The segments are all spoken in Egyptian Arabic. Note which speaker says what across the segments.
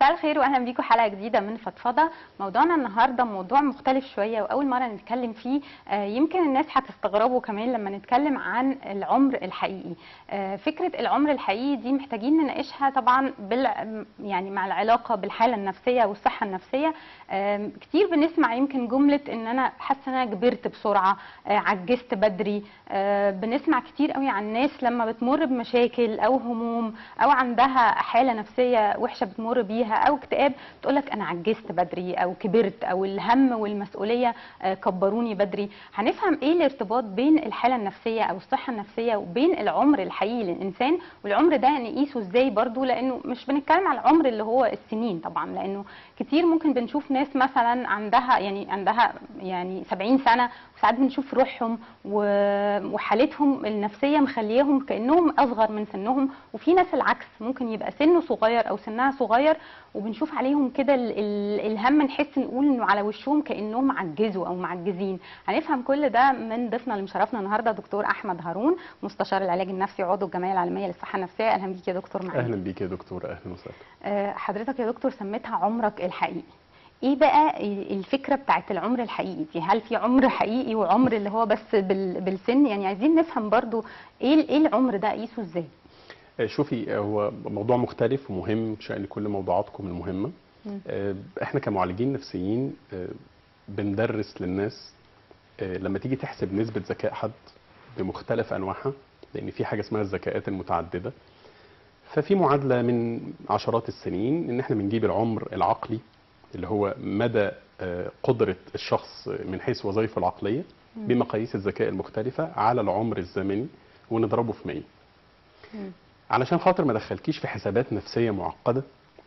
Speaker 1: مساء الخير واهلا بيكم حلقه جديده من فضفضه موضوعنا النهارده موضوع مختلف شويه واول مره نتكلم فيه آه، يمكن الناس هتستغربوا كمان لما نتكلم عن العمر الحقيقي آه، فكره العمر الحقيقي دي محتاجين نناقشها طبعا بال يعني مع العلاقه بالحاله النفسيه والصحه النفسيه آم، كتير بنسمع يمكن جمله ان انا حاسه ان انا كبرت بسرعه آه، عجزت بدري آه، بنسمع كتير قوي عن ناس لما بتمر بمشاكل او هموم او عندها حاله نفسيه وحشه بتمر بيها او اكتئاب تقول لك انا عجزت بدري او كبرت او الهم والمسؤوليه آه، كبروني بدري هنفهم ايه الارتباط بين الحاله النفسيه او الصحه النفسيه وبين العمر الحقيقي للانسان والعمر ده نقيسه ازاي برضو لانه مش بنتكلم على العمر اللي هو السنين طبعا لانه كتير ممكن بنشوف ناس مثلا عندها يعني عندها يعني 70 سنه وساعات بنشوف روحهم و- وحالتهم النفسيه مخليهم كانهم اصغر من سنهم وفي ناس العكس ممكن يبقى سنه صغير او سنها صغير وبنشوف عليهم كده ال- ال- الهم نحس نقول انه على وشهم كانهم عجزوا او معجزين هنفهم كل ده من ضيفنا اللي مشرفنا النهارده دكتور احمد هارون مستشار العلاج النفسي وعضو الجمعيه العالميه للصحه النفسيه اهلا بيك يا دكتور معانا
Speaker 2: اهلا بيك يا دكتور اهلا وسهلا
Speaker 1: آه، حضرتك يا دكتور سميتها عمرك الحقيقي ايه بقى الفكره بتاعت العمر الحقيقي دي هل في عمر حقيقي وعمر اللي هو بس بال- بالسن يعني عايزين نفهم برضو ايه ال- ايه العمر ده قيسه ازاي
Speaker 2: آه، شوفي آه، هو موضوع مختلف ومهم بشأن كل موضوعاتكم المهمة
Speaker 1: مم.
Speaker 2: آه، احنا كمعالجين نفسيين آه، بندرس للناس آه، لما تيجي تحسب نسبة ذكاء حد بمختلف أنواعها لأن في حاجة اسمها الذكاءات المتعددة ففي معادلة من عشرات السنين إن احنا بنجيب العمر العقلي اللي هو مدى آه، قدرة الشخص من حيث وظائفه العقلية
Speaker 1: مم.
Speaker 2: بمقاييس الذكاء المختلفة على العمر الزمني ونضربه في 100
Speaker 1: مم.
Speaker 2: علشان خاطر ما دخلكيش في حسابات نفسيه معقده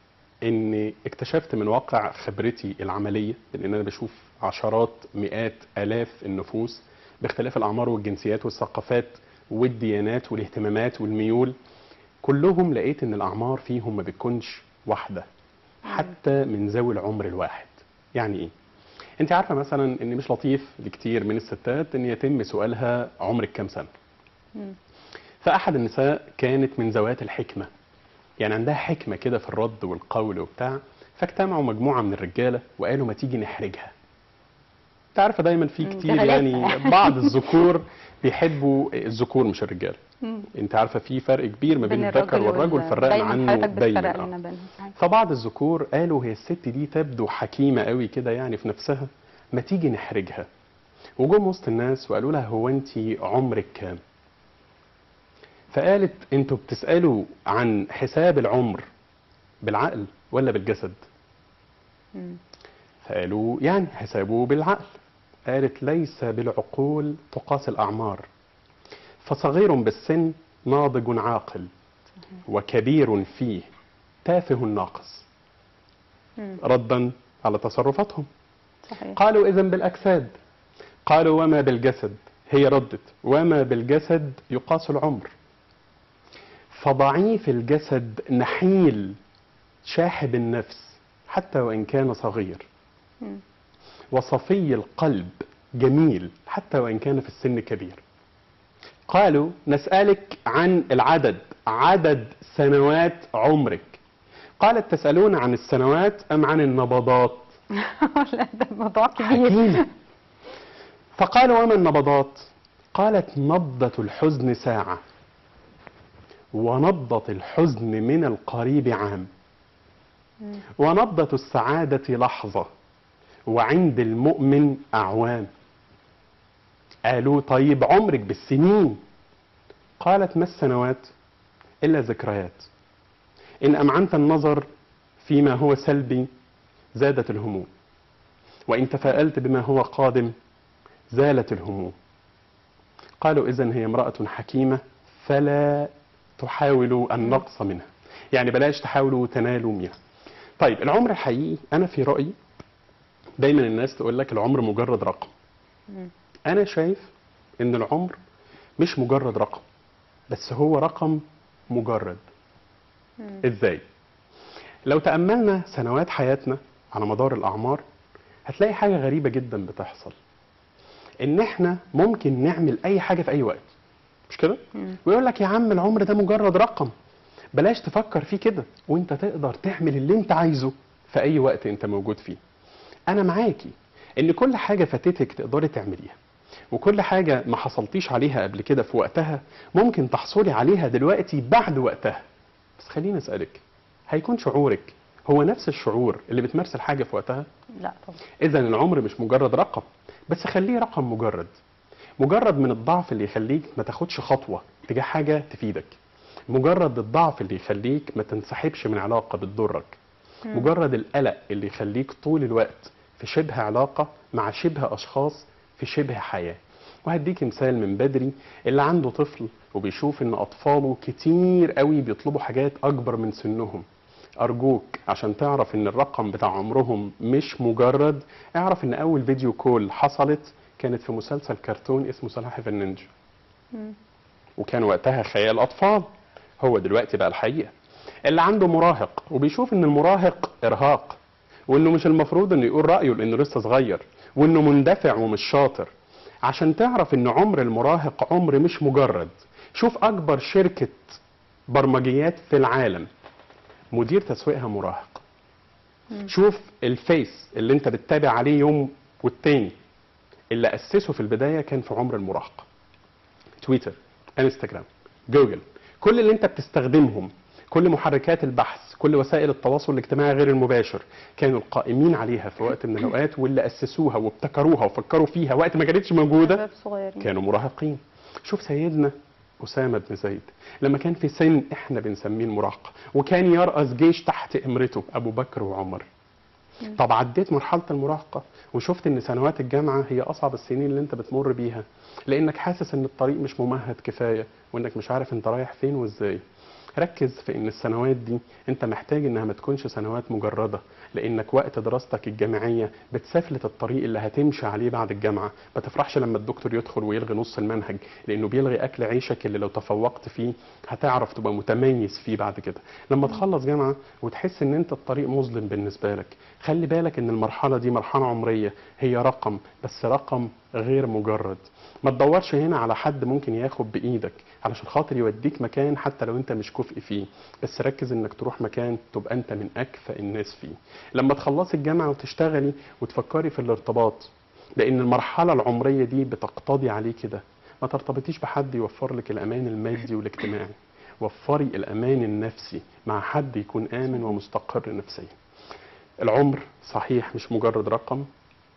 Speaker 2: ان اكتشفت من واقع خبرتي العمليه لان انا بشوف عشرات مئات الاف النفوس باختلاف الاعمار والجنسيات والثقافات والديانات والاهتمامات والميول كلهم لقيت ان الاعمار فيهم ما بتكونش واحده حتى من ذوي العمر الواحد يعني ايه انت عارفه مثلا ان مش لطيف لكتير من الستات ان يتم سؤالها عمرك كام سنه
Speaker 1: مم.
Speaker 2: فأحد النساء كانت من ذوات الحكمة يعني عندها حكمة كده في الرد والقول وبتاع فاجتمعوا مجموعة من الرجالة وقالوا ما تيجي نحرجها انت عارفه دايما في
Speaker 1: مم،
Speaker 2: كتير
Speaker 1: غلاسة.
Speaker 2: يعني بعض الذكور بيحبوا الذكور مش الرجال
Speaker 1: مم.
Speaker 2: انت عارفه في فرق كبير ما بين الذكر والرجل
Speaker 1: وال-
Speaker 2: فرقنا
Speaker 1: دايماً
Speaker 2: عنه
Speaker 1: حضرتك
Speaker 2: دايما
Speaker 1: بتفرق
Speaker 2: آه.
Speaker 1: لنا بينهم
Speaker 2: فبعض الذكور قالوا هي الست دي تبدو حكيمه قوي كده يعني في نفسها ما تيجي نحرجها وجم وسط الناس وقالوا لها هو انت عمرك كام فقالت انتوا بتسالوا عن حساب العمر بالعقل ولا بالجسد
Speaker 1: مم.
Speaker 2: فقالوا يعني حسابه بالعقل قالت ليس بالعقول تقاس الأعمار فصغير بالسن ناضج عاقل وكبير فيه تافه ناقص
Speaker 1: مم.
Speaker 2: ردا على تصرفاتهم
Speaker 1: صحيح
Speaker 2: قالوا إذا بالأجساد قالوا وما بالجسد هي ردت وما بالجسد يقاس العمر فضعيف الجسد نحيل شاحب النفس حتى وإن كان صغير
Speaker 1: مم.
Speaker 2: وصفي القلب جميل حتى وإن كان في السن كبير قالوا نسألك عن العدد عدد سنوات عمرك قالت تسألون عن السنوات أم عن النبضات
Speaker 1: لا ده موضوع كبير
Speaker 2: حكيمة فقالوا وما النبضات قالت نبضة الحزن ساعة ونبضة الحزن من القريب عام
Speaker 1: مم.
Speaker 2: ونبضة السعادة لحظة وعند المؤمن أعوام قالوا طيب عمرك بالسنين قالت ما السنوات إلا ذكريات إن أمعنت النظر فيما هو سلبي زادت الهموم وإن تفاءلت بما هو قادم زالت الهموم قالوا إذن هي امرأة حكيمة فلا تحاولوا النقص منها يعني بلاش تحاولوا تنالوا منها طيب العمر الحقيقي أنا في رأيي دايما الناس تقول لك العمر مجرد رقم
Speaker 1: مم.
Speaker 2: أنا شايف إن العمر مش مجرد رقم بس هو رقم مجرد
Speaker 1: مم.
Speaker 2: إزاي؟ لو تأملنا سنوات حياتنا على مدار الأعمار هتلاقي حاجة غريبة جدا بتحصل إن إحنا ممكن نعمل أي حاجة في أي وقت مش كده؟
Speaker 1: مم.
Speaker 2: ويقول لك يا عم العمر ده مجرد رقم بلاش تفكر فيه كده وانت تقدر تعمل اللي انت عايزه في اي وقت انت موجود فيه انا معاكي ان كل حاجه فاتتك تقدري تعمليها وكل حاجه ما حصلتيش عليها قبل كده في وقتها ممكن تحصلي عليها دلوقتي بعد وقتها بس خليني اسالك هيكون شعورك هو نفس الشعور اللي بتمارس الحاجه في وقتها
Speaker 1: لا طبعا
Speaker 2: اذا العمر مش مجرد رقم بس خليه رقم مجرد مجرد من الضعف اللي يخليك ما تاخدش خطوه تجاه حاجه تفيدك مجرد الضعف اللي يخليك ما تنسحبش من علاقه بتضرك مجرد القلق اللي يخليك طول الوقت في شبه علاقه مع شبه اشخاص في شبه حياه وهديك مثال من بدري اللي عنده طفل وبيشوف ان اطفاله كتير قوي بيطلبوا حاجات اكبر من سنهم ارجوك عشان تعرف ان الرقم بتاع عمرهم مش مجرد اعرف ان اول فيديو كول حصلت كانت في مسلسل كرتون اسمه سلاحف النينجا وكان وقتها خيال اطفال هو دلوقتي بقى الحقيقه اللي عنده مراهق وبيشوف ان المراهق ارهاق وانه مش المفروض انه يقول رايه لانه لسه صغير وانه مندفع ومش شاطر عشان تعرف ان عمر المراهق عمر مش مجرد شوف اكبر شركه برمجيات في العالم مدير تسويقها مراهق شوف الفيس اللي انت بتتابع عليه يوم والتاني اللي اسسه في البدايه كان في عمر المراهقه تويتر انستجرام جوجل كل اللي انت بتستخدمهم كل محركات البحث كل وسائل التواصل الاجتماعي غير المباشر كانوا القائمين عليها في وقت من الاوقات واللي اسسوها وابتكروها وفكروا فيها وقت ما كانتش موجوده
Speaker 1: شباب صغيرين
Speaker 2: كانوا مراهقين شوف سيدنا أسامة بن زيد لما كان في سن احنا بنسميه المراهقة وكان يرأس جيش تحت إمرته أبو بكر وعمر طب عديت مرحلة المراهقة وشفت ان سنوات الجامعة هي أصعب السنين اللي انت بتمر بيها لأنك حاسس ان الطريق مش ممهد كفاية وانك مش عارف انت رايح فين وازاي ركز في ان السنوات دي انت محتاج انها ما تكونش سنوات مجرده لانك وقت دراستك الجامعيه بتسافلت الطريق اللي هتمشي عليه بعد الجامعه ما تفرحش لما الدكتور يدخل ويلغي نص المنهج لانه بيلغي اكل عيشك اللي لو تفوقت فيه هتعرف تبقى متميز فيه بعد كده لما تخلص جامعه وتحس ان انت الطريق مظلم بالنسبه لك خلي بالك ان المرحله دي مرحله عمريه هي رقم بس رقم غير مجرد ما تدورش هنا على حد ممكن ياخد بايدك علشان خاطر يوديك مكان حتى لو انت مش كفء فيه بس ركز انك تروح مكان تبقى انت من اكفأ الناس فيه لما تخلصي الجامعه وتشتغلي وتفكري في الارتباط لان المرحله العمريه دي بتقتضي عليه كده ما ترتبطيش بحد يوفر لك الامان المادي والاجتماعي وفري الامان النفسي مع حد يكون امن ومستقر نفسيا العمر صحيح مش مجرد رقم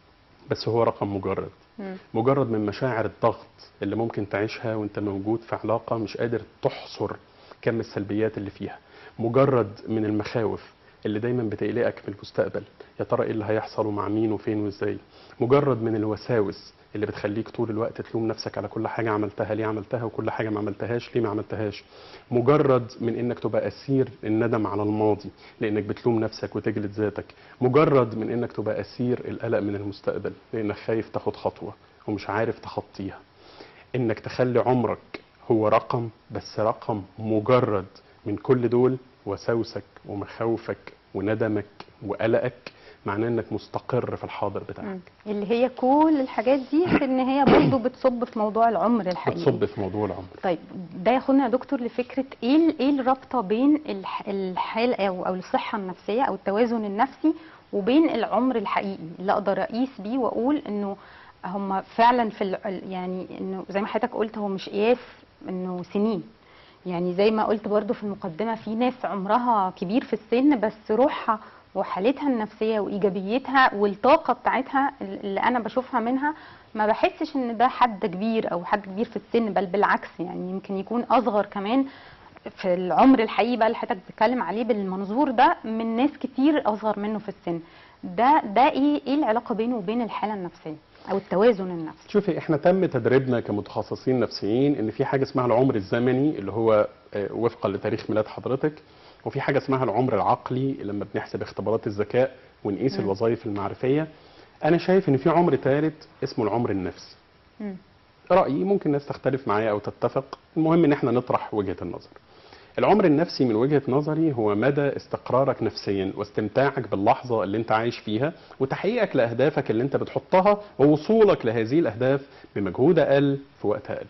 Speaker 2: بس هو رقم مجرد
Speaker 1: مم.
Speaker 2: مجرد من مشاعر الضغط اللي ممكن تعيشها وانت موجود في علاقة مش قادر تحصر كم السلبيات اللي فيها مجرد من المخاوف اللي دايما بتقلقك في المستقبل يا ترى ايه اللي هيحصل ومع مين وفين وازاي مجرد من الوساوس اللي بتخليك طول الوقت تلوم نفسك على كل حاجة عملتها ليه عملتها وكل حاجة ما عملتهاش ليه ما عملتهاش مجرد من انك تبقى اسير الندم على الماضي لانك بتلوم نفسك وتجلد ذاتك مجرد من انك تبقى اسير القلق من المستقبل لانك خايف تاخد خطوة ومش عارف تخطيها انك تخلي عمرك هو رقم بس رقم مجرد من كل دول وسوسك ومخاوفك وندمك وقلقك معناه انك مستقر في الحاضر بتاعك
Speaker 1: مم. اللي هي كل الحاجات دي في ان هي برضه بتصب في موضوع العمر الحقيقي
Speaker 2: بتصب في موضوع العمر
Speaker 1: طيب ده ياخدنا يا دكتور لفكره ايه ال- ايه الرابطه بين الح- الحال او او الصحه النفسيه او التوازن النفسي وبين العمر الحقيقي اللي اقدر اقيس بيه واقول انه هم فعلا في ال- يعني انه زي ما حضرتك قلت هو مش قياس انه سنين يعني زي ما قلت برضو في المقدمه في ناس عمرها كبير في السن بس روحها وحالتها النفسيه وايجابيتها والطاقه بتاعتها اللي انا بشوفها منها ما بحسش ان ده حد كبير او حد كبير في السن بل بالعكس يعني يمكن يكون اصغر كمان في العمر الحقيقي بقى اللي حضرتك بتتكلم عليه بالمنظور ده من ناس كتير اصغر منه في السن ده ده ايه ايه العلاقه بينه وبين الحاله النفسيه او التوازن النفسي
Speaker 2: شوفي احنا تم تدريبنا كمتخصصين نفسيين ان في حاجه اسمها العمر الزمني اللي هو آه، وفقا لتاريخ ميلاد حضرتك وفي حاجه اسمها العمر العقلي لما بنحسب اختبارات الذكاء ونقيس
Speaker 1: مم.
Speaker 2: الوظائف المعرفيه انا شايف ان في عمر ثالث اسمه العمر النفسي
Speaker 1: مم.
Speaker 2: رايي ممكن الناس تختلف معايا او تتفق المهم ان احنا نطرح وجهه النظر العمر النفسي من وجهه نظري هو مدى استقرارك نفسيا واستمتاعك باللحظه اللي انت عايش فيها وتحقيقك لاهدافك اللي انت بتحطها ووصولك لهذه الاهداف بمجهود اقل في وقت اقل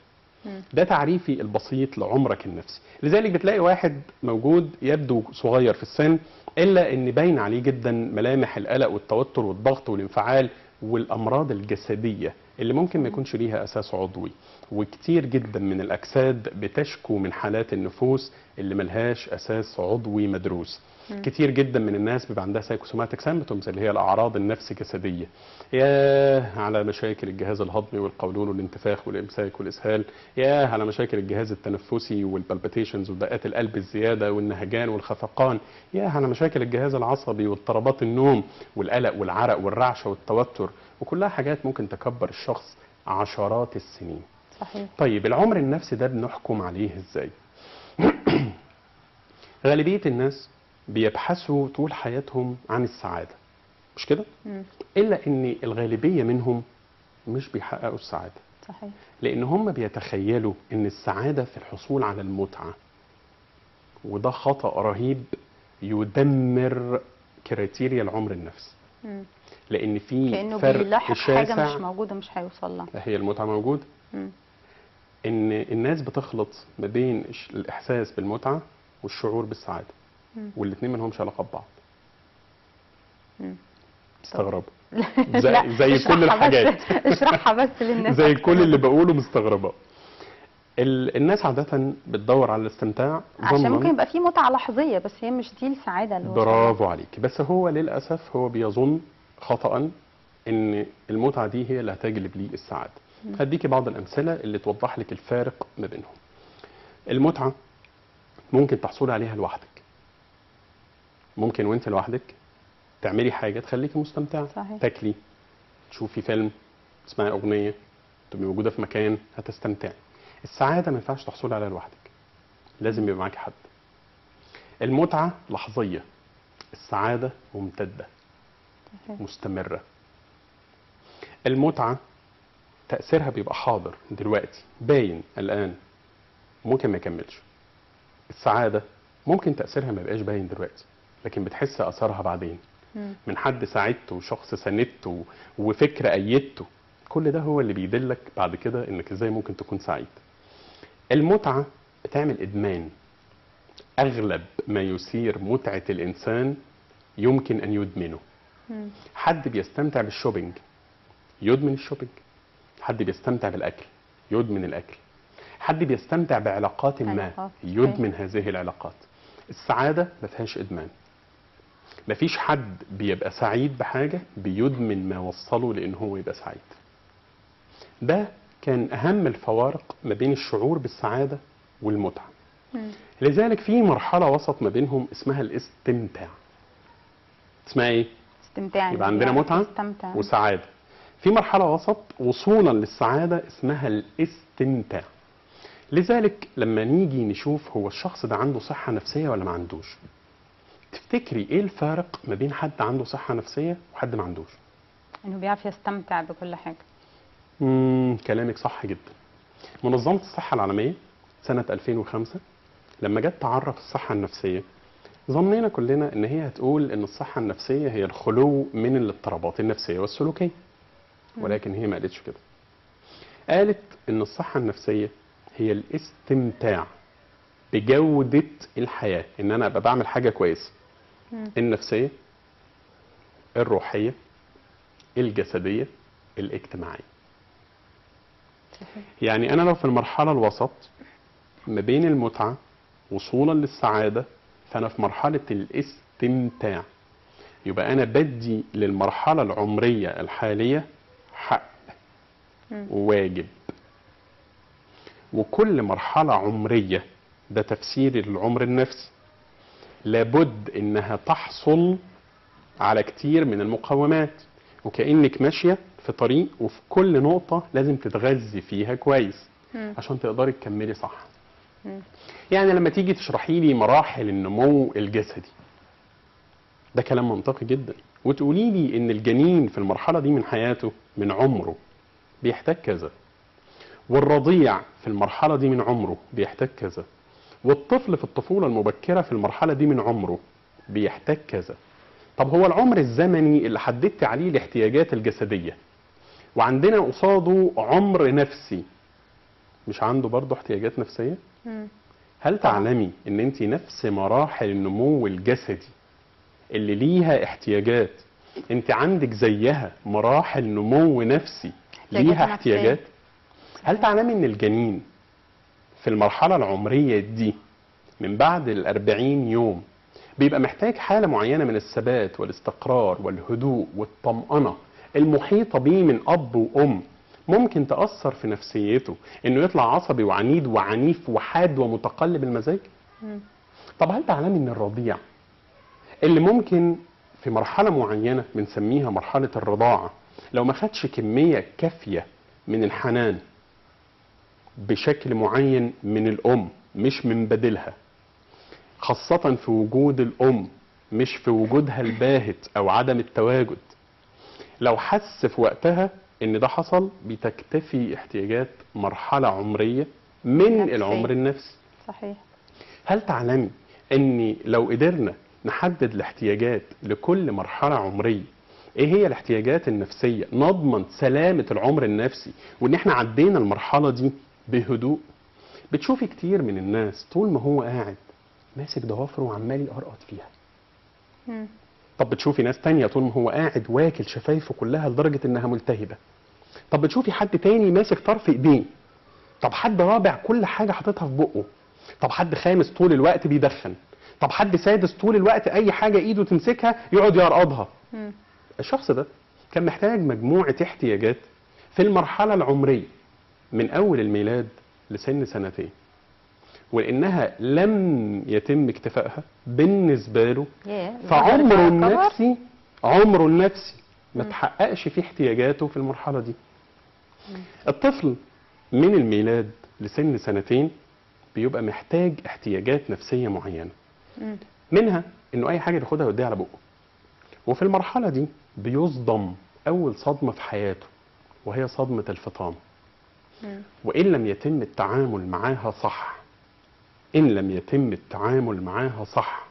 Speaker 1: مم.
Speaker 2: ده تعريفي البسيط لعمرك النفسي لذلك بتلاقي واحد موجود يبدو صغير في السن الا ان باين عليه جدا ملامح القلق والتوتر والضغط والانفعال والامراض الجسديه اللي ممكن ما يكونش ليها اساس عضوي وكتير جدا من الاجساد بتشكو من حالات النفوس اللي ملهاش اساس عضوي مدروس
Speaker 1: مم.
Speaker 2: كتير جدا من الناس بيبقى عندها سايكوسوماتيك سيمبتومز اللي هي الاعراض النفس جسديه ياه على مشاكل الجهاز الهضمي والقولون والانتفاخ والامساك والاسهال ياه على مشاكل الجهاز التنفسي والبالبيتيشنز ودقات القلب الزياده والنهجان والخفقان ياه على مشاكل الجهاز العصبي واضطرابات النوم والقلق والعرق والرعشه والتوتر وكلها حاجات ممكن تكبر الشخص عشرات السنين
Speaker 1: صحيح
Speaker 2: طيب العمر النفسي ده بنحكم عليه ازاي غالبيه الناس بيبحثوا طول حياتهم عن السعاده مش كده
Speaker 1: مم.
Speaker 2: الا ان الغالبيه منهم مش بيحققوا السعاده
Speaker 1: صحيح
Speaker 2: لان هم بيتخيلوا ان السعاده في الحصول على المتعه وده خطا رهيب يدمر كريتيريا العمر النفسي
Speaker 1: مم.
Speaker 2: لان في
Speaker 1: كانه
Speaker 2: فرق
Speaker 1: بيلاحق حاجه
Speaker 2: شاسع
Speaker 1: مش موجوده مش هيوصل لها
Speaker 2: هي المتعه موجوده
Speaker 1: مم.
Speaker 2: ان الناس بتخلط ما بين الش- الاحساس بالمتعه والشعور بالسعاده
Speaker 1: مم.
Speaker 2: والاثنين ما لهمش علاقه ببعض
Speaker 1: مم.
Speaker 2: استغربوا
Speaker 1: لا،
Speaker 2: زي, زي
Speaker 1: اشرحها
Speaker 2: كل الحاجات
Speaker 1: بس اشرحها بس للناس
Speaker 2: زي
Speaker 1: أكتر.
Speaker 2: كل اللي بقوله مستغربه ال- الناس عاده بتدور على الاستمتاع
Speaker 1: عشان
Speaker 2: ظناً-
Speaker 1: ممكن يبقى في متعه لحظيه بس هي مش دي السعاده اللي هو
Speaker 2: برافو عليك بس هو للاسف هو بيظن خطا ان المتعه دي هي اللي هتجلب لي السعاده
Speaker 1: مم.
Speaker 2: هديكي بعض الامثله اللي توضح لك الفارق ما بينهم المتعه ممكن تحصلي عليها لوحدك ممكن وانت لوحدك تعملي حاجه تخليكي مستمتعه
Speaker 1: صحيح.
Speaker 2: تاكلي تشوفي فيلم تسمعي اغنيه تبقي موجوده في مكان هتستمتعي السعاده ما ينفعش تحصلي عليها لوحدك لازم يبقى معاكي حد المتعه لحظيه السعاده ممتده
Speaker 1: صحيح.
Speaker 2: مستمره المتعه تاثيرها بيبقى حاضر دلوقتي باين الان ممكن ما يكملش السعاده ممكن تاثيرها ما يبقاش باين دلوقتي لكن بتحس اثرها بعدين
Speaker 1: مم.
Speaker 2: من حد ساعدته وشخص ساندته وفكره ايدته كل ده هو اللي بيدلك بعد كده انك ازاي ممكن تكون سعيد المتعه بتعمل ادمان اغلب ما يثير متعه الانسان يمكن ان يدمنه
Speaker 1: مم.
Speaker 2: حد بيستمتع بالشوبينج يدمن الشوبينج حد بيستمتع بالاكل يدمن الاكل حد بيستمتع بعلاقات ما
Speaker 1: علاقات.
Speaker 2: يدمن هذه العلاقات السعاده ما فيهاش ادمان مفيش حد بيبقى سعيد بحاجه بيدمن ما وصله لان هو يبقى سعيد ده كان اهم الفوارق ما بين الشعور بالسعاده والمتعه
Speaker 1: مم.
Speaker 2: لذلك في مرحله وسط ما بينهم اسمها الاستمتاع اسمها ايه
Speaker 1: استمتاع
Speaker 2: يبقى
Speaker 1: إن
Speaker 2: عندنا
Speaker 1: يعرف
Speaker 2: متعة
Speaker 1: يستمتع
Speaker 2: وسعاده في مرحله وسط وصولا للسعاده اسمها الاستمتاع لذلك لما نيجي نشوف هو الشخص ده عنده صحه نفسيه ولا ما عندوش تفتكري ايه الفارق ما بين حد عنده صحه نفسيه وحد ما عندوش
Speaker 1: انه بيعرف يستمتع بكل حاجه
Speaker 2: امم كلامك صح جدا منظمه الصحه العالميه سنه 2005 لما جت تعرف الصحه النفسيه ظنينا كلنا ان هي هتقول ان الصحه النفسيه هي الخلو من الاضطرابات النفسيه والسلوكيه ولكن هي ما قالتش كده قالت ان الصحه النفسيه هي الاستمتاع بجوده الحياه ان انا ابقى بعمل حاجه كويسه
Speaker 1: مم.
Speaker 2: النفسيه الروحيه الجسديه الاجتماعيه
Speaker 1: صحيح.
Speaker 2: يعني انا لو في المرحله الوسط ما بين المتعه وصولا للسعاده فانا في مرحله الاستمتاع يبقى انا بدي للمرحله العمريه الحاليه حق
Speaker 1: مم.
Speaker 2: وواجب وكل مرحله عمريه ده تفسيري للعمر النفسي لابد انها تحصل على كتير من المقومات وكانك ماشيه في طريق وفي كل نقطه لازم تتغذي فيها كويس
Speaker 1: مم.
Speaker 2: عشان تقدري تكملي صح
Speaker 1: مم.
Speaker 2: يعني لما تيجي تشرحي لي مراحل النمو الجسدي ده كلام منطقي جدا وتقولي لي ان الجنين في المرحله دي من حياته من عمره بيحتاج كذا والرضيع في المرحله دي من عمره بيحتاج كذا والطفل في الطفوله المبكره في المرحله دي من عمره بيحتاج كذا طب هو العمر الزمني اللي حددت عليه الاحتياجات الجسديه وعندنا قصاده عمر نفسي مش عنده برضه احتياجات نفسيه
Speaker 1: مم.
Speaker 2: هل تعلمي ان انت نفس مراحل النمو الجسدي اللي ليها احتياجات انت عندك زيها مراحل نمو نفسي
Speaker 1: احتياجات
Speaker 2: ليها
Speaker 1: نفسية.
Speaker 2: احتياجات هل تعلمي ان الجنين في المرحلة العمرية دي من بعد الأربعين يوم بيبقى محتاج حالة معينة من الثبات والاستقرار والهدوء والطمأنة المحيطة بيه من أب وأم ممكن تأثر في نفسيته إنه يطلع عصبي وعنيد وعنيف وحاد ومتقلب المزاج
Speaker 1: مم.
Speaker 2: طب هل تعلمي ان الرضيع اللي ممكن في مرحله معينه بنسميها مرحله الرضاعه لو ما خدش كميه كافيه من الحنان بشكل معين من الام مش من بديلها خاصه في وجود الام مش في وجودها الباهت او عدم التواجد لو حس في وقتها ان ده حصل بتكتفي احتياجات مرحله عمريه من
Speaker 1: نفسية.
Speaker 2: العمر النفسي
Speaker 1: صحيح
Speaker 2: هل تعلمي ان لو قدرنا نحدد الاحتياجات لكل مرحله عمريه ايه هي الاحتياجات النفسيه نضمن سلامه العمر النفسي وان احنا عدينا المرحله دي بهدوء بتشوفي كتير من الناس طول ما هو قاعد ماسك ضوافره وعمال يقرقط فيها
Speaker 1: مم.
Speaker 2: طب بتشوفي ناس تانية طول ما هو قاعد واكل شفايفه كلها لدرجة انها ملتهبة طب بتشوفي حد تاني ماسك طرف ايديه طب حد رابع كل حاجة حاططها في بقه طب حد خامس طول الوقت بيدخن طب حد سادس طول الوقت اي حاجة ايده تمسكها يقعد يرقضها
Speaker 1: مم.
Speaker 2: الشخص ده كان محتاج مجموعة احتياجات في المرحلة العمرية من أول الميلاد لسن سنتين ولأنها لم يتم اكتفائها بالنسبة له
Speaker 1: ياه
Speaker 2: فعمره
Speaker 1: الظهر كبر.
Speaker 2: النفسي عمره النفسي ما
Speaker 1: مم.
Speaker 2: تحققش فيه احتياجاته في المرحلة دي الطفل من الميلاد لسن سنتين بيبقى محتاج احتياجات نفسية معينة
Speaker 1: مم.
Speaker 2: منها انه اي حاجة ياخدها يوديها على بقه وفي المرحلة دي بيصدم اول صدمة في حياته وهي صدمة الفطام
Speaker 1: مم.
Speaker 2: وان لم يتم التعامل معاها صح ان لم يتم التعامل معاها صح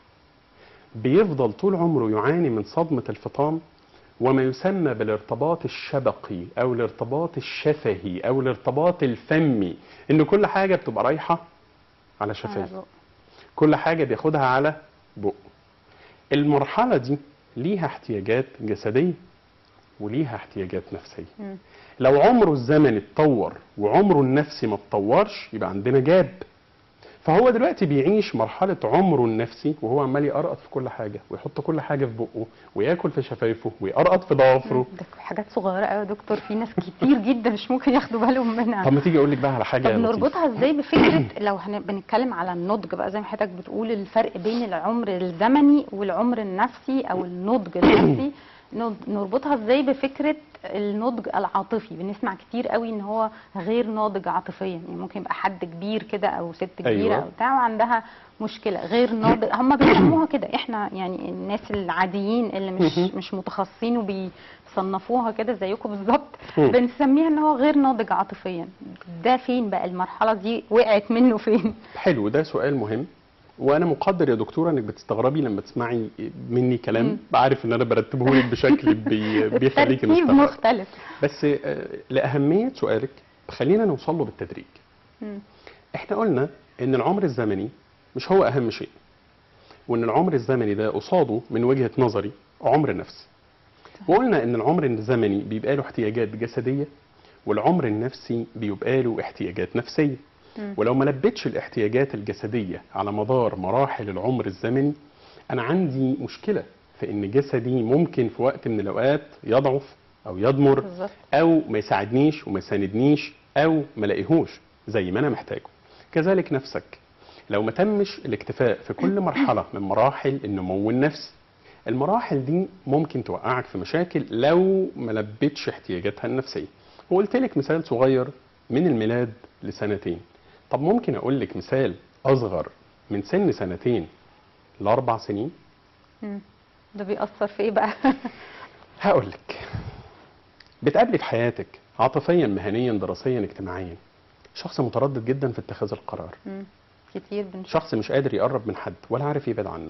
Speaker 2: بيفضل طول عمره يعاني من صدمة الفطام وما يسمى بالارتباط الشبقي او الارتباط الشفهي او الارتباط الفمي ان كل حاجة بتبقى رايحة على
Speaker 1: على
Speaker 2: شفايفه
Speaker 1: بق.
Speaker 2: كل حاجة بياخدها على بقه المرحلة دي ليها احتياجات جسدية وليها احتياجات نفسية
Speaker 1: مم.
Speaker 2: لو عمره الزمني اتطور وعمره النفسي ما اتطورش يبقى عندنا جاب فهو دلوقتي بيعيش مرحلة عمره النفسي وهو عمال يقرقط في كل حاجة ويحط كل حاجة في بقه وياكل في شفايفه ويقرقط في ضوافره
Speaker 1: ده حاجات صغيره قوي يا دكتور في ناس كتير جدا مش ممكن ياخدوا بالهم منها
Speaker 2: طب ما تيجي اقول لك بقى على حاجة
Speaker 1: طب
Speaker 2: لطيفة.
Speaker 1: نربطها ازاي بفكره لو هن- بنتكلم على النضج بقى زي ما حضرتك بتقول الفرق بين العمر الزمني والعمر النفسي او النضج النفسي نض- نربطها ازاي بفكره النضج العاطفي بنسمع كتير قوي ان هو غير ناضج عاطفيا يعني ممكن يبقى حد كبير كده او ست كبيره
Speaker 2: أيوة.
Speaker 1: او بتاع وعندها مشكله غير ناضج هم بيسموها كده احنا يعني الناس العاديين اللي مش
Speaker 2: مهم.
Speaker 1: مش متخصصين وبيصنفوها كده زيكم بالظبط
Speaker 2: مم.
Speaker 1: بنسميها ان هو غير ناضج عاطفيا ده فين بقى المرحله دي وقعت منه فين
Speaker 2: حلو ده سؤال مهم وانا مقدر يا دكتوره انك بتستغربي لما تسمعي مني كلام
Speaker 1: مم.
Speaker 2: بعرف ان انا برتبه لك بشكل بي بيخليك
Speaker 1: الترتيب
Speaker 2: نستغرب
Speaker 1: مختلف
Speaker 2: بس آه، لاهميه سؤالك خلينا نوصل له بالتدريج
Speaker 1: مم.
Speaker 2: احنا قلنا ان العمر الزمني مش هو اهم شيء وان العمر الزمني ده قصاده من وجهه نظري عمر نفسي وقلنا ان العمر الزمني بيبقى له احتياجات جسديه والعمر النفسي بيبقى له احتياجات نفسيه
Speaker 1: مم.
Speaker 2: ولو ما لبتش الاحتياجات الجسديه على مدار مراحل العمر الزمني انا عندي مشكله في ان جسدي ممكن في وقت من الاوقات يضعف او يضمر
Speaker 1: بالظبط
Speaker 2: او ما يساعدنيش وما يساندنيش او ما لاقيهوش زي ما انا محتاجه كذلك نفسك لو ما تمش الاكتفاء في كل مرحله من مراحل النمو النفسي المراحل دي ممكن توقعك في مشاكل لو ما لبتش احتياجاتها النفسيه وقلت لك مثال صغير من الميلاد لسنتين طب ممكن اقول لك مثال اصغر من سن سنتين لاربع سنين
Speaker 1: مم. ده بيأثر في ايه بقى
Speaker 2: هقول لك بتقابلي في حياتك عاطفيا مهنيا دراسيا اجتماعيا شخص متردد جدا في اتخاذ القرار
Speaker 1: مم. كتير بنشوف
Speaker 2: شخص مش قادر يقرب من حد ولا عارف يبعد عنه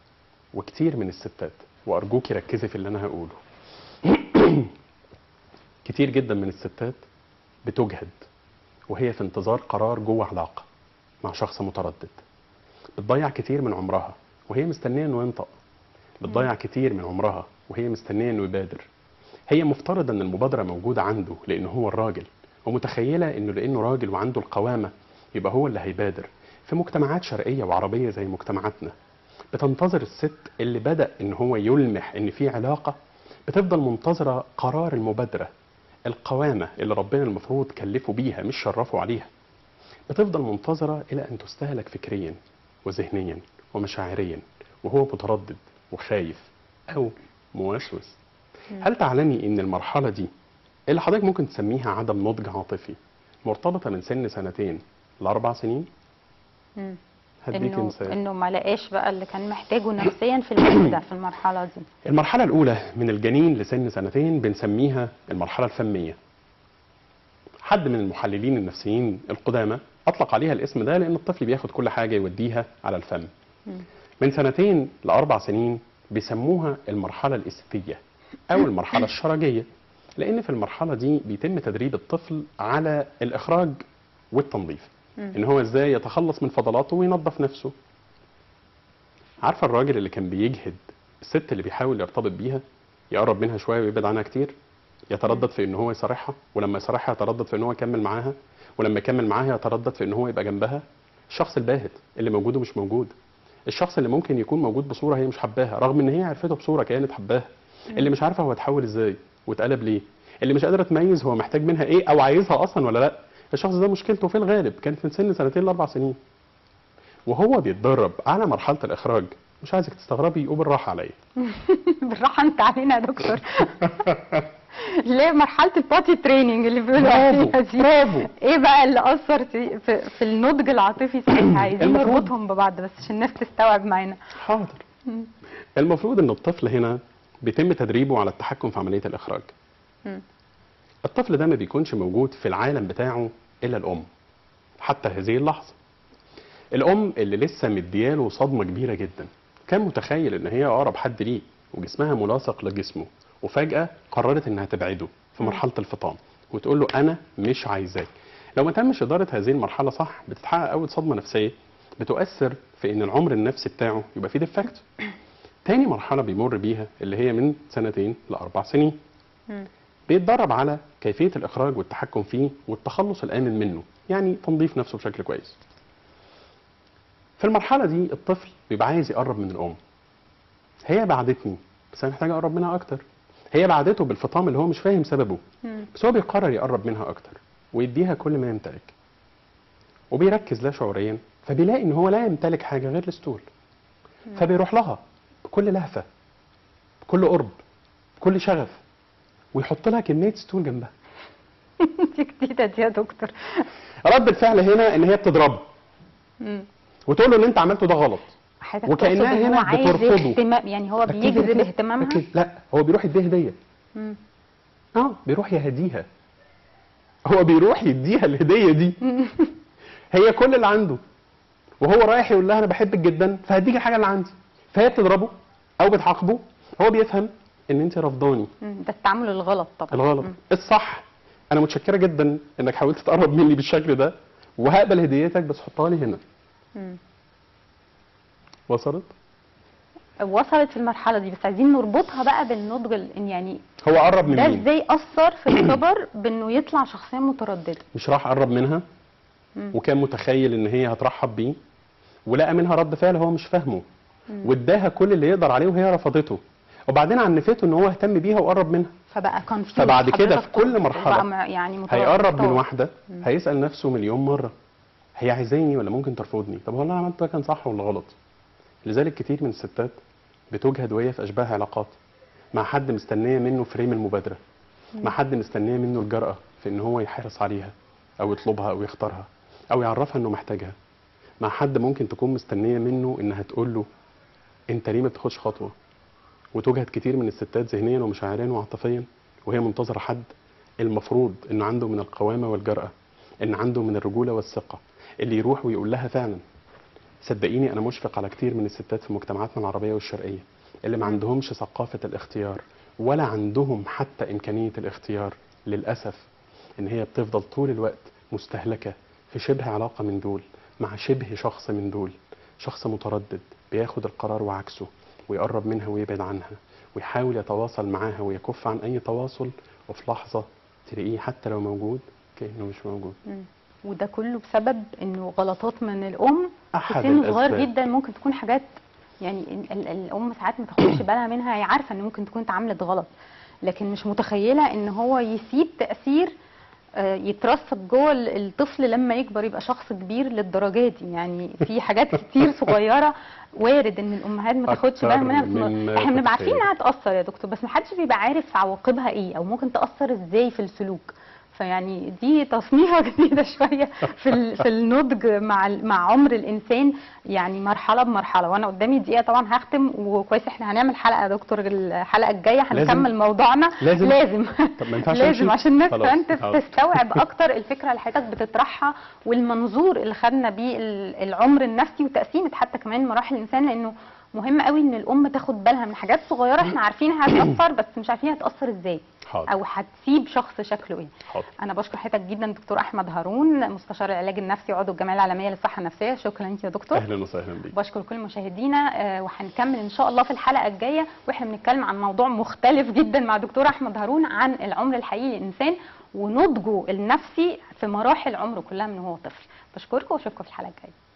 Speaker 2: وكتير من الستات وارجوكي ركزي في اللي انا هقوله كتير جدا من الستات بتجهد وهي في انتظار قرار جوه علاقه مع شخص متردد بتضيع كتير من عمرها وهي مستنيه انه ينطق بتضيع كتير من عمرها وهي مستنيه انه يبادر هي مفترض ان المبادره موجوده عنده لانه هو الراجل ومتخيله انه لانه راجل وعنده القوامه يبقى هو اللي هيبادر في مجتمعات شرقيه وعربيه زي مجتمعاتنا بتنتظر الست اللي بدا ان هو يلمح ان في علاقه بتفضل منتظره قرار المبادره القوامه اللي ربنا المفروض كلفه بيها مش شرفه عليها بتفضل منتظره الى ان تستهلك فكريا وذهنيا ومشاعريا وهو متردد وخايف او موسوس هل تعلمي ان المرحله دي اللي حضرتك ممكن تسميها عدم نضج عاطفي مرتبطه من سن سنتين لاربع سنين
Speaker 1: مم.
Speaker 2: هديك
Speaker 1: انه
Speaker 2: مثال
Speaker 1: انه ما لقاش بقى اللي كان محتاجه نفسيا في الوقت ده في المرحله دي
Speaker 2: المرحله الاولى من الجنين لسن سنتين بنسميها المرحله الفميه حد من المحللين النفسيين القدامى اطلق عليها الاسم ده لان الطفل بياخد كل حاجه يوديها على الفم
Speaker 1: مم.
Speaker 2: من سنتين لاربع سنين بيسموها المرحله الاستيه او المرحله الشرجيه لان في المرحله دي بيتم تدريب الطفل على الاخراج والتنظيف
Speaker 1: مم.
Speaker 2: ان هو ازاي يتخلص من فضلاته وينظف نفسه عارفه الراجل اللي كان بيجهد الست اللي بيحاول يرتبط بيها يقرب منها شويه ويبعد عنها كتير يتردد في ان هو يصارحها ولما يصارحها يتردد في ان هو يكمل معاها ولما يكمل معاها يتردد في ان هو يبقى جنبها الشخص الباهت اللي موجود ومش موجود الشخص اللي ممكن يكون موجود بصوره هي مش حباها رغم ان هي عرفته بصوره كانت حباها اللي مش عارفه هو اتحول ازاي واتقلب ليه اللي مش قادره تميز هو محتاج منها ايه او عايزها اصلا ولا لا الشخص ده مشكلته في الغالب كانت من سن سنتين لاربع سنين وهو بيتدرب على مرحله الاخراج مش عايزك تستغربي وبالراحه عليا
Speaker 1: بالراحه انت علينا يا دكتور ليه مرحله الباتي تريننج اللي بيقولوا
Speaker 2: برافو
Speaker 1: عليها دي
Speaker 2: برافو
Speaker 1: ايه بقى اللي اثر في, في, في النضج العاطفي ساعتها عايزين
Speaker 2: المفروض-
Speaker 1: نربطهم ببعض بس عشان الناس تستوعب معانا
Speaker 2: حاضر المفروض ان الطفل هنا بيتم تدريبه على التحكم في عمليه الاخراج
Speaker 1: مم.
Speaker 2: الطفل ده ما بيكونش موجود في العالم بتاعه الا الام حتى هذه اللحظه الام اللي لسه مدياله صدمه كبيره جدا كان متخيل ان هي اقرب حد ليه وجسمها ملاصق لجسمه وفجاه قررت انها تبعده في
Speaker 1: مم.
Speaker 2: مرحله الفطام وتقول له انا مش عايزاك لو ما تمش اداره هذه المرحله صح بتتحقق اول صدمه نفسيه بتؤثر في ان العمر النفسي بتاعه يبقى فيه ديفكت تاني مرحله بيمر بيها اللي هي من سنتين لاربع سنين
Speaker 1: مم.
Speaker 2: بيتدرب على كيفيه الاخراج والتحكم فيه والتخلص الامن منه يعني تنظيف نفسه بشكل كويس في المرحله دي الطفل بيبقى عايز يقرب من الام هي بعدتني بس انا محتاج اقرب منها اكتر هي بعدته بالفطام اللي هو مش فاهم سببه
Speaker 1: مم.
Speaker 2: بس هو بيقرر يقرب منها اكتر ويديها كل ما يمتلك وبيركز لا شعوريا فبيلاقي ان هو لا يمتلك حاجه غير الستول فبيروح لها بكل لهفه بكل قرب بكل شغف ويحط لها كميه ستول جنبها
Speaker 1: دي جديده دي يا دكتور
Speaker 2: رد الفعل هنا ان هي بتضربه
Speaker 1: مم.
Speaker 2: وتقول له اللي انت عملته ده غلط
Speaker 1: حضرتك
Speaker 2: وكأنها
Speaker 1: تقصد إن هو
Speaker 2: هنا
Speaker 1: عايز
Speaker 2: بترفضه.
Speaker 1: اهتمام يعني هو
Speaker 2: ركزي
Speaker 1: بيجذب
Speaker 2: كده،
Speaker 1: اهتمامها
Speaker 2: ركزي. لا هو بيروح يديها هديه
Speaker 1: مم.
Speaker 2: اه بيروح يهديها هو بيروح يديها الهديه دي هي كل اللي عنده وهو رايح يقول لها انا بحبك جدا فهديك الحاجه اللي عندي فهي بتضربه او بتعاقبه هو بيفهم ان انت رفضاني
Speaker 1: مم. ده التعامل الغلط طبعا
Speaker 2: الغلط
Speaker 1: مم.
Speaker 2: الصح انا متشكره جدا انك حاولت تقرب مني بالشكل ده وهقبل هديتك بس حطها لي هنا
Speaker 1: مم.
Speaker 2: وصلت
Speaker 1: وصلت في المرحله دي بس عايزين نربطها بقى بالنضج ال- إن يعني
Speaker 2: هو قرب من
Speaker 1: ده
Speaker 2: مين
Speaker 1: ازاي اثر في الكبر بانه يطلع شخصيه متردده
Speaker 2: مش راح قرب منها
Speaker 1: مم.
Speaker 2: وكان متخيل ان هي هترحب بيه ولقى منها رد فعل هو مش فاهمه
Speaker 1: مم.
Speaker 2: واداها كل اللي يقدر عليه وهي رفضته وبعدين عنفته ان هو اهتم بيها وقرب منها
Speaker 1: فبقى confused.
Speaker 2: فبعد كده
Speaker 1: حضرتك
Speaker 2: في كل
Speaker 1: تقصد.
Speaker 2: مرحلة
Speaker 1: بقى م- يعني متردد.
Speaker 2: هيقرب من
Speaker 1: طبعا.
Speaker 2: واحده
Speaker 1: مم.
Speaker 2: هيسال نفسه مليون مره هي عايزاني ولا ممكن ترفضني طب هو اللي انا عملته ده كان صح ولا غلط لذلك كتير من الستات بتجهد وهي في اشباه علاقات مع حد مستنيه منه فريم المبادره مع حد مستنيه منه الجرأه في ان هو يحرص عليها او يطلبها او يختارها او يعرفها انه محتاجها مع حد ممكن تكون مستنيه منه انها تقول له انت ليه ما بتاخدش خطوه وتجهد كتير من الستات ذهنيا ومشاعريا وعاطفيا وهي منتظره حد المفروض انه عنده من القوامه والجرأه ان عنده من الرجوله والثقه اللي يروح ويقول لها فعلا صدقيني انا مشفق على كتير من الستات في مجتمعاتنا العربيه والشرقيه اللي ما عندهمش ثقافه الاختيار ولا عندهم حتى امكانيه الاختيار للاسف ان هي بتفضل طول الوقت مستهلكه في شبه علاقه من دول مع شبه شخص من دول شخص متردد بياخد القرار وعكسه ويقرب منها ويبعد عنها ويحاول يتواصل معاها ويكف عن اي تواصل وفي لحظه تلاقيه حتى لو موجود كانه مش موجود
Speaker 1: مم. وده كله بسبب انه غلطات من الام في
Speaker 2: احد
Speaker 1: سن صغير
Speaker 2: الاسباب
Speaker 1: جدا ممكن تكون حاجات يعني ال- ال- الام ساعات ما تاخدش بالها منها هي عارفه ان ممكن تكون اتعاملت غلط لكن مش متخيله ان هو يسيب تاثير آه، يترسب جوه ال- الطفل لما يكبر يبقى شخص كبير للدرجه دي يعني في حاجات كتير صغيره وارد ان الامهات ما تاخدش
Speaker 2: أكتر
Speaker 1: بالها منها
Speaker 2: من
Speaker 1: بس
Speaker 2: ما
Speaker 1: احنا بنبقى عارفين
Speaker 2: تتخيل.
Speaker 1: انها تاثر يا دكتور بس محدش بيبقى عارف عواقبها ايه او ممكن تاثر ازاي في السلوك فيعني دي تصنيفه جديده شويه في ال- في النضج مع ال- مع عمر الانسان يعني مرحله بمرحله وانا قدامي دقيقه طبعا هختم وكويس احنا هنعمل حلقه يا دكتور الحلقه الجايه هنكمل موضوعنا
Speaker 2: لازم؟
Speaker 1: لازم
Speaker 2: طب ما ينفعش
Speaker 1: لازم
Speaker 2: نمشي؟
Speaker 1: عشان الناس
Speaker 2: خلاص،
Speaker 1: كمان تس-
Speaker 2: حاضر.
Speaker 1: تستوعب اكتر الفكره اللي حضرتك بتطرحها والمنظور اللي خدنا بيه ال- العمر النفسي وتقسيمه حتى كمان مراحل الانسان لانه مهم قوي ان الام تاخد بالها من حاجات صغيره احنا عارفين هتاثر بس مش عارفين هتاثر ازاي
Speaker 2: حاضر
Speaker 1: او هتسيب شخص شكله ايه
Speaker 2: حاضر
Speaker 1: انا بشكر حضرتك جدا دكتور احمد هارون مستشار العلاج النفسي وعضو الجمعيه العالميه للصحه النفسيه شكرا لك يا دكتور
Speaker 2: اهلا وسهلا بيك
Speaker 1: بشكر كل مشاهدينا آه، وهنكمل ان شاء الله في الحلقه الجايه واحنا بنتكلم عن موضوع مختلف جدا مع دكتور احمد هارون عن العمر الحقيقي للانسان ونضجه النفسي في مراحل عمره كلها من هو طفل بشكركم واشوفكم في الحلقه الجايه